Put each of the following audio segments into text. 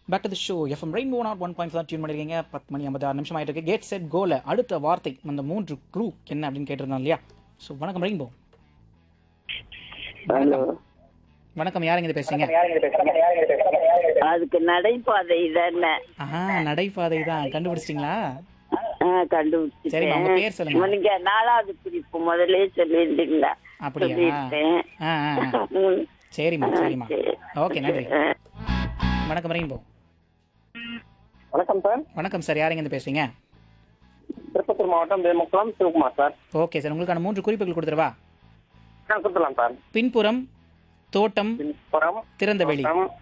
Back to the show FM Rainbow nought one point tune பண்ணிருக்கீங்க பத்து மணி ஐம்பது ஆறு நிமிஷம் ஆயிட்டு இருக்கு கேட் செட் கோல அடுத்த வார்த்தை அந்த மூன்று க்ளூ என்ன அப்படின்னு கேட்டிருந்தோம் இல்லையா ஸோ வணக்கம் ரெயின்போ ஹலோ வணக்கம் யாருங்க இது பேசுறீங்க அதுக்கு நடைபாதை தானே ஆஹா நடைபாதை தான் கண்டுபிடிச்சிட்டிங்களா ஆ, கண்டுபிடிச்சிட்டேன். சரிம்மா, உங்க பேர் சொல்லுங்க. நீங்க நாலாவது குறிப்பு முதல்ல சொல்லியிருந்தீங்களா அப்படியா சொல்லியிருக்கேன் ஆ ஆ ஆ. ம். சரிம்மா சரிம்மா சரி. ஓகே நன்றி வணக்கம் ரெயின்போ வணக்கம் சார் வணக்கம் சார் யாருங்க இது பேசுறீங்க திருப்பத்தூர் மாவட்டம் Themukkulam Sivakumar sir okay sir உங்களுக்கான மூன்று குறிப்புகள் கொடுத்துருவா ஆ கொடுத்துடலாம் சார் பின்புறம் தோட்டம் புறம் திறந்த வெளி தோட்டம்,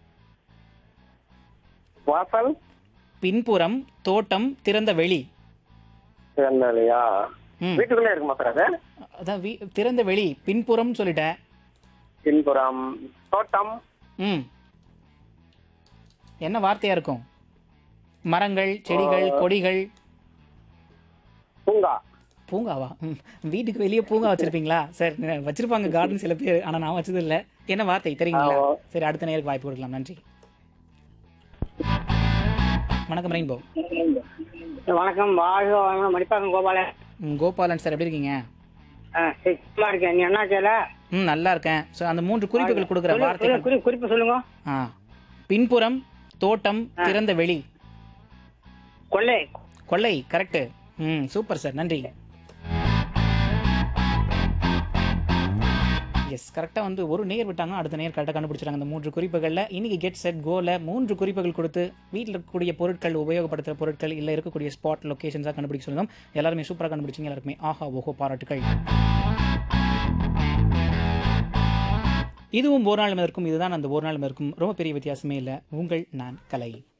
வாசல் பின்புறம் தோட்டம் திறந்த வெளி இல்லையா ம் வீட்டுக்குள்ளே இருக்குமா சார் அது அதான் வீ திறந்த வெளி பின்புறம் சொல்லிட்டேன் பின்புறம் தோட்டம் ம் என்ன வார்த்தையா இருக்கும் மரங்கள் செடிகள் கொடிகள் பூங்கா பூங்காவா ம் வீட்டுக்கு வெளியே பூங்கா வச்சிருப்பீங்களா சார் வச்சிருப்பாங்க கார்டன் சில பேர் ஆனா நான் வச்சது இல்ல என்ன வார்த்தை தெரியுங்களா ஆ. சரி அடுத்த நேருக்கு வாய்ப்பு கொடுக்கலாம் நன்றி வணக்கம் ரெயின்போ வணக்கம் வாழ்க வணக்கம் மணிப்பாக்கம் கோபாலன் ம், கோபாலன் சார் எப்படி இருக்கீங்க ஆ, சரி, சும்மா இருக்கேன் நீ என்ன செய்யல ம் நல்லா இருக்கேன் ஸோ அந்த மூன்று குறிப்புகள் கொடுக்குற சொல்லு, சொல்லு, வார்த்தைகள் குறி- குறிப்பு சொல்லுங்க ஆ பின்புறம் தோட்டம் திறந்த வெளி கொள்ளை கொள்ளை கரெக்ட் ம் சூப்பர் சார் நன்றி எஸ் கரெக்டாக வந்து ஒரு நேர் விட்டாங்க அடுத்த நேர் கரெக்டாக கண்டுபிடிச்சிட்டாங்க அந்த மூன்று குறிப்புகளில் இன்னைக்கு கெட் செட் கோல மூன்று குறிப்புகள் கொடுத்து வீட்டில் இருக்கக்கூடிய பொருட்கள் உபயோகப்படுத்துகிற பொருட்கள் இல்லை இருக்கக்கூடிய ஸ்பாட் லொக்கேஷன்ஸாக கண்டுபிடிக்க சொல்லுங்க எல்லாருமே சூப்பராக கண்டுபிடிச்சிங்க எல்லாருக்குமே ஆஹா ஓஹோ பாராட்டுகள் இதுவும் ஒரு நாள் இருக்கும் இதுதான் அந்த ஒரு நாள் இருக்கும் ரொம்ப பெரிய வித்தியாசமே இல்லை உங்கள் நான் கலை